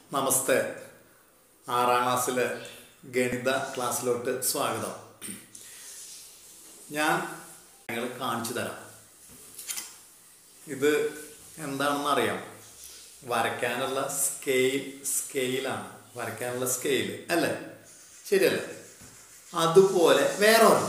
നമസ്തേ ആറാം ക്ലാസ്സിലെ ഗണിത ക്ലാസ്സിലോട്ട് സ്വാഗതം ഞാൻ നിങ്ങൾ കാണിച്ചു തരാം ഇത് എന്താണെന്ന് അറിയാം വരയ്ക്കാനുള്ള സ്കെയിൽ സ്കെയിലാണ് വരയ്ക്കാനുള്ള സ്കെയിൽ അല്ലേ ശരിയല്ലേ അതുപോലെ വേറെ ഒരെണ്ണം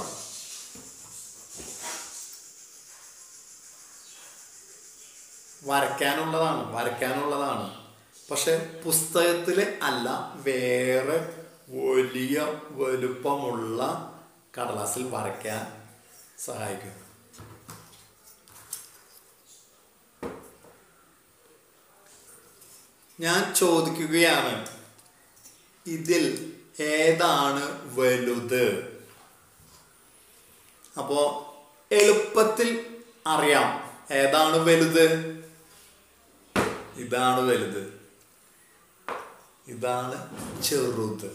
വരയ്ക്കാനുള്ളതാണ് വരയ്ക്കാനുള്ളതാണ് പക്ഷെ പുസ്തകത്തിൽ അല്ല വേറെ വലിയ വലുപ്പമുള്ള കടലാസിൽ വരയ്ക്കാൻ സഹായിക്കും ഞാൻ ചോദിക്കുകയാണ് ഇതിൽ ഏതാണ് വലുത് അപ്പോ എളുപ്പത്തിൽ അറിയാം ഏതാണ് വലുത് ഇതാണ് വലുത് ഇതാണ് ചെറുത്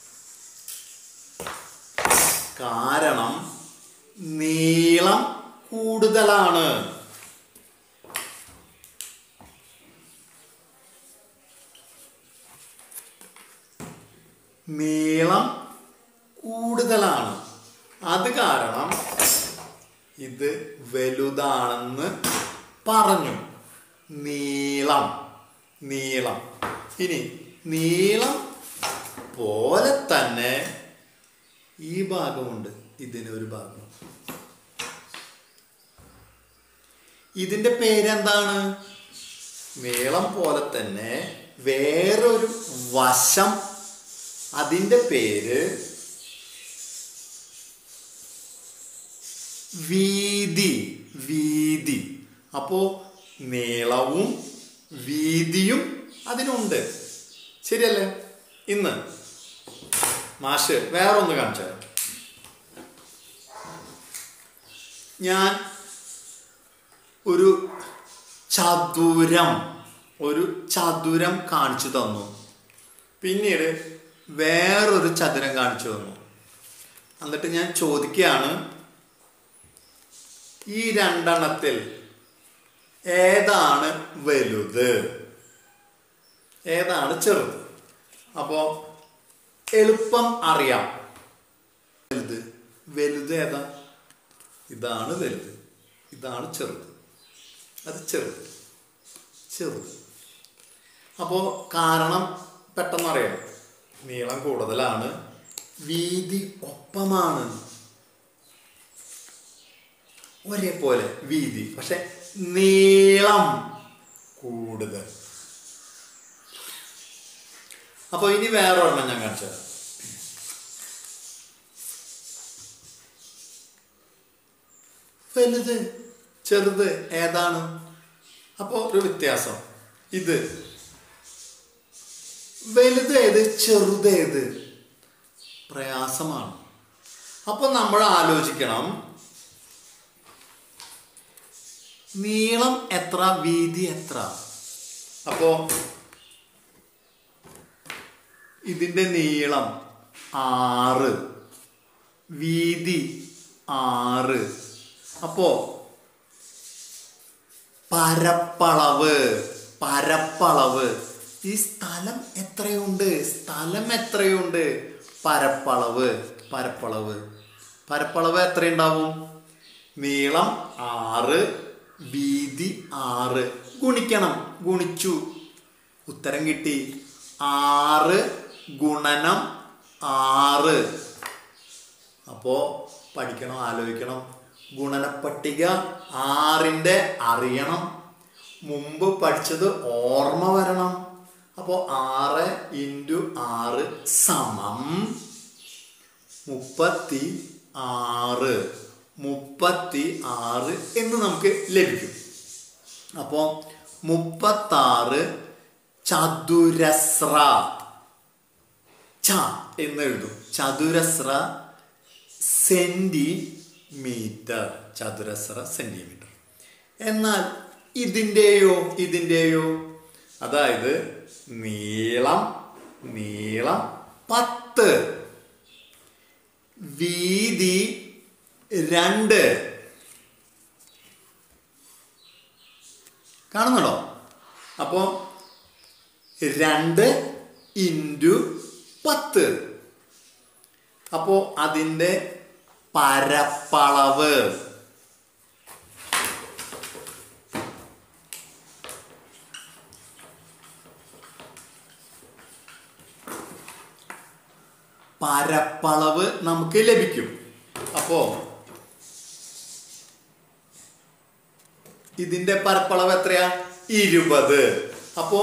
കാരണം നീളം കൂടുതലാണ് നീളം കൂടുതലാണ് അത് കാരണം ഇത് വലുതാണെന്ന് പറഞ്ഞു നീളം നീളം ഇനി നീളം പോലെ തന്നെ ഈ ഭാഗമുണ്ട് ഇതിനൊരു ഭാഗം ഇതിന്റെ പേരെന്താണ് നീളം പോലെ തന്നെ വേറൊരു വശം അതിന്റെ പേര് വീതി വീതി അപ്പോ നീളവും വീതിയും അതിനുണ്ട് ശരിയല്ലേ ഇന്ന് മാഷ് വേറൊന്ന് കാണിച്ചു തരാം. ഞാൻ ഒരു ചതുരം ഒരു ചതുരം കാണിച്ചു തന്നു പിന്നീട് വേറൊരു ചതുരം കാണിച്ചു തന്നു എന്നിട്ട് ഞാൻ ചോദിക്കുകയാണ് ഈ രണ്ടെണ്ണത്തിൽ ഏതാണ് വലുത് ഏതാണ് ചെറുത് അപ്പോ എളുപ്പം അറിയാം വലുത് വലുത് ഏതാ ഇതാണ് വലുത് ഇതാണ് ചെറുത് അത് ചെറുത് ചെറുത് അപ്പോൾ കാരണം പെട്ടെന്ന് അറിയാം നീളം കൂടുതലാണ് വീതി ഒപ്പമാണ് ഒരേപോലെ വീതി പക്ഷെ നീളം കൂടുതൽ അപ്പോൾ ഇനി വേറെ ഒരെണ്ണം ഞാൻ കാണിച്ചു തരാം വലുത് ചെറുത് ഏതാണ് അപ്പോൾ ഒരു വ്യത്യാസം ഇത് വലുത് ഏത് ചെറുത് ഏത് പ്രയാസമാണ് അപ്പോൾ നമ്മൾ ആലോചിക്കണം നീളം എത്ര വീതി എത്ര അപ്പോ ഇതിന്റെ നീളം ആറ് വീതി ആറ് അപ്പോ പരപ്പളവ് പരപ്പളവ് ഈ സ്ഥലം എത്രയുണ്ട് സ്ഥലം എത്രയുണ്ട് പരപ്പളവ് പരപ്പളവ് പരപ്പളവ് എത്രയുണ്ടാവും നീളം ആറ് വീതി ആറ് ഗുണിക്കണം ഗുണിച്ചു ഉത്തരം കിട്ടി ആറ് ഗുണനം ആറ് അപ്പോ പഠിക്കണം ആലോചിക്കണം ഗുണനപ്പട്ടിക ആറിൻ്റെ അറിയണം മുമ്പ് പഠിച്ചത് ഓർമ്മ വരണം അപ്പോൾ ആറ് ഇൻറ്റു ആറ് സമം മുപ്പത്തി ആറ് മുപ്പത്തി ആറ് എന്ന് നമുക്ക് ലഭിക്കും അപ്പോൾ മുപ്പത്താറ് ചതുരസ്ര ച എന്ന് എഴുതും ചതുരസ്ര സെന്റിമീറ്റർ ചതുരസ്ര സെന്റിമീറ്റർ എന്നാൽ ഇതിൻ്റെയോ ഇതിൻ്റെയോ അതായത് നീളം നീളം പത്ത് വീതി രണ്ട് കാണുന്നുണ്ടോ അപ്പോൾ രണ്ട് ഇൻറ്റു പത്ത് അപ്പോൾ അതിൻ്റെ പരപ്പളവ് പരപ്പളവ് നമുക്ക് ലഭിക്കും അപ്പോ ഇതിന്റെ പരപ്പളവ് എത്രയാ ഇരുപത് അപ്പോ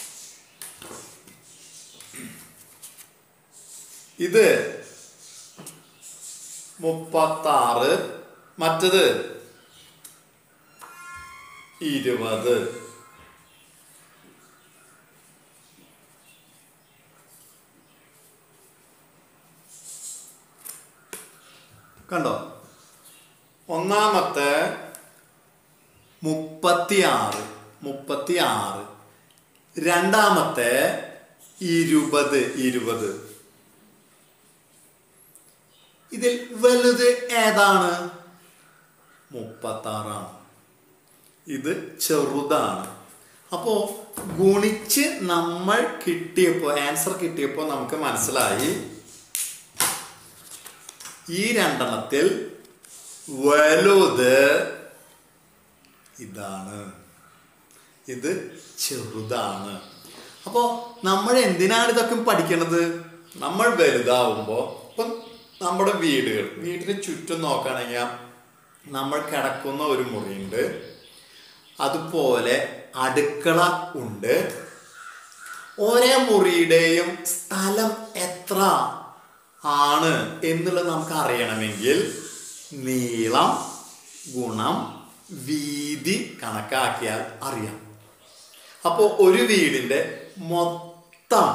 ഇത് മുപ്പത്താറ് മറ്റത് ഇരുപത് കണ്ടോ ഒന്നാമത്തെ മുപ്പത്തിയാറ് മുപ്പത്തിയാറ് രണ്ടാമത്തെ ഇരുപത് ഇരുപത് ഇതിൽ വലുത് ഏതാണ് മുപ്പത്താറാണ് ഇത് ചെറുതാണ് അപ്പോ ഗുണിച്ച് നമ്മൾ കിട്ടിയപ്പോൾ ആൻസർ കിട്ടിയപ്പോൾ നമുക്ക് മനസ്സിലായി ഈ രണ്ടെണ്ണത്തിൽ വലുത് ഇതാണ് ഇത് ചെറുതാണ് അപ്പോൾ നമ്മൾ എന്തിനാണ് ഇതൊക്കെ പഠിക്കണത് നമ്മൾ വലുതാവുമ്പോൾ ഇപ്പം നമ്മുടെ വീടുകൾ വീടിന് ചുറ്റും നോക്കുകയാണെങ്കിൽ നമ്മൾ കിടക്കുന്ന ഒരു മുറിയുണ്ട് അതുപോലെ അടുക്കള ഉണ്ട് ഓരോ മുറിയുടെയും സ്ഥലം എത്ര ആണ് എന്നുള്ളത് നമുക്ക് അറിയണമെങ്കിൽ നീളം ഗുണം വീതി കണക്കാക്കിയാൽ അറിയാം അപ്പോൾ ഒരു വീടിൻ്റെ മൊത്തം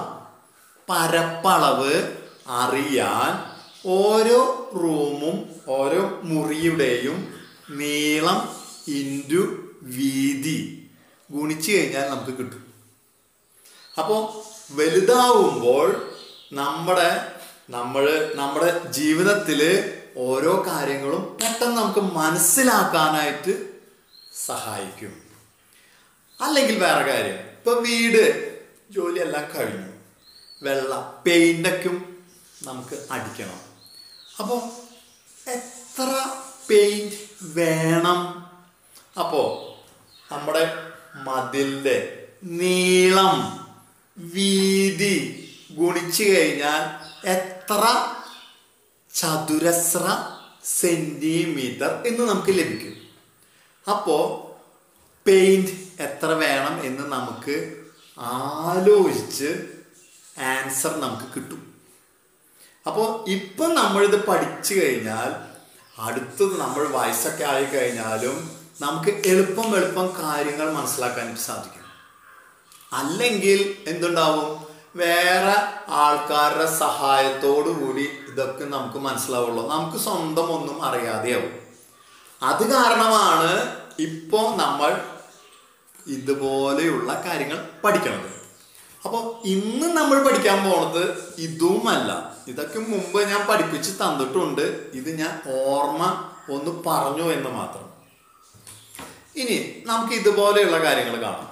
പരപ്പളവ് അറിയാൻ ഓരോ റൂമും ഓരോ മുറിയുടെയും നീളം ഇൻറ്റു വീതി ഗുണിച്ചു കഴിഞ്ഞാൽ നമുക്ക് കിട്ടും അപ്പോൾ വലുതാവുമ്പോൾ നമ്മുടെ നമ്മൾ നമ്മുടെ ജീവിതത്തിൽ ഓരോ കാര്യങ്ങളും പെട്ടെന്ന് നമുക്ക് മനസ്സിലാക്കാനായിട്ട് സഹായിക്കും അല്ലെങ്കിൽ വേറെ കാര്യം ഇപ്പൊ വീട് ജോലിയെല്ലാം കഴിഞ്ഞു വെള്ള പെയിന്റൊക്കും നമുക്ക് അടിക്കണം അപ്പോൾ എത്ര പെയിന്റ് വേണം അപ്പോൾ നമ്മുടെ മതിലിൻ്റെ നീളം വീതി ഗുണിച്ചു കഴിഞ്ഞാൽ എത്ര ചതുരശ്ര സെന്റിമീറ്റർ എന്ന് നമുക്ക് ലഭിക്കും അപ്പോൾ പെയിന്റ് എത്ര വേണം എന്ന് നമുക്ക് ആലോചിച്ച് ആൻസർ നമുക്ക് കിട്ടും അപ്പോൾ ഇപ്പം നമ്മളിത് പഠിച്ചു കഴിഞ്ഞാൽ അടുത്തത് നമ്മൾ വയസ്സൊക്കെ ആയി കഴിഞ്ഞാലും നമുക്ക് എളുപ്പം എളുപ്പം കാര്യങ്ങൾ മനസ്സിലാക്കാനായിട്ട് സാധിക്കും അല്ലെങ്കിൽ എന്തുണ്ടാവും വേറെ ആൾക്കാരുടെ സഹായത്തോടു കൂടി ഇതൊക്കെ നമുക്ക് മനസ്സിലാവുള്ളൂ നമുക്ക് സ്വന്തം ഒന്നും അറിയാതെയാവും അത് കാരണമാണ് ഇപ്പോൾ നമ്മൾ ഇതുപോലെയുള്ള കാര്യങ്ങൾ പഠിക്കണത് അപ്പോൾ ഇന്ന് നമ്മൾ പഠിക്കാൻ പോണത് ഇതുമല്ല ഇതൊക്കെ മുമ്പ് ഞാൻ പഠിപ്പിച്ച് തന്നിട്ടുണ്ട് ഇത് ഞാൻ ഓർമ്മ ഒന്ന് പറഞ്ഞു എന്ന് മാത്രം ഇനി നമുക്ക് ഇതുപോലെയുള്ള കാര്യങ്ങൾ കാണാം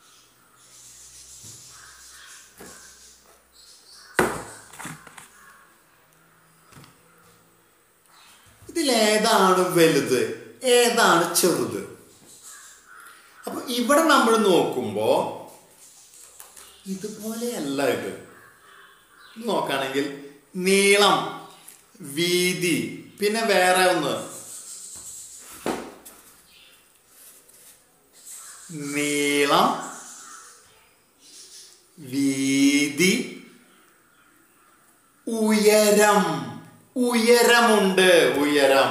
ഇതിലേതാണ് വലുത് ഏതാണ് ചെറുത് അപ്പൊ ഇവിടെ നമ്മൾ നോക്കുമ്പോ ഇതുപോലെയല്ല ഇത് ഇത് നോക്കുകയാണെങ്കിൽ നീളം വീതി പിന്നെ വേറെ ഒന്ന് നീളം വീതി ഉയരം ഉയരമുണ്ട് ഉയരം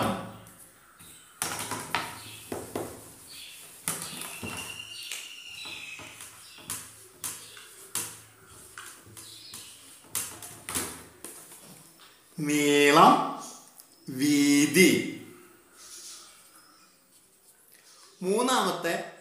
നീളം വീതി മൂന്നാമത്തെ